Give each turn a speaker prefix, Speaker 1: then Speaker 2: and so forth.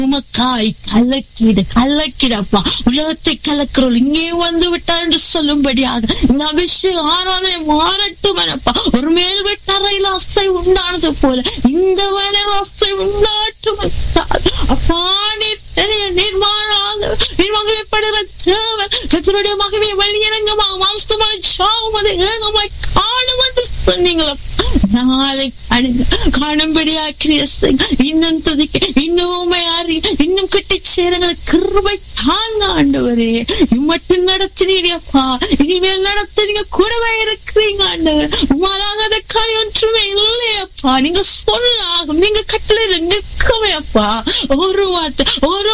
Speaker 1: உமக்காய் கலக்கிடு கலக்கிடப்பா உலகத்தை கலக்கிறோம் இங்கே வந்து விட்டார் என்று சொல்லும்படியாக இந்த அபிஷேக ஆராதனை மாறட்டும் எனப்பா ஒரு மேல் வெட்டறையில் அசை உண்டானது போல இந்த வேலையில் அசை உண்டாட்டும் அப்பா நீர் தெரிய நிர்மாணாக நிர்வாகப்படுகிற தேவன் கத்தருடைய மகவே வழியிறங்கமாக மாம்சமான சாவும் அது ஏகமாய் காணும் என்று சொன்னீங்களா நாளை காணுங்க காணும்படியா கிரியசை இன்னும் துதிக்க இன்னும் உண்மை அறி இன்னும் கட்டி சேருங்கள் கிருபை தாங்க ஆண்டவரே மட்டும் நடத்தினீங்கப்பா இனிமேல் நடத்த நீங்க கூடவே இருக்கிறீங்க ஆண்டவர் உமாலாகாத காரியம் ஒன்றுமே இல்லையப்பா நீங்க சொல்லாகும் நீங்க கட்டளையில நிற்கவே அப்பா ஒரு வார்த்தை ஒரு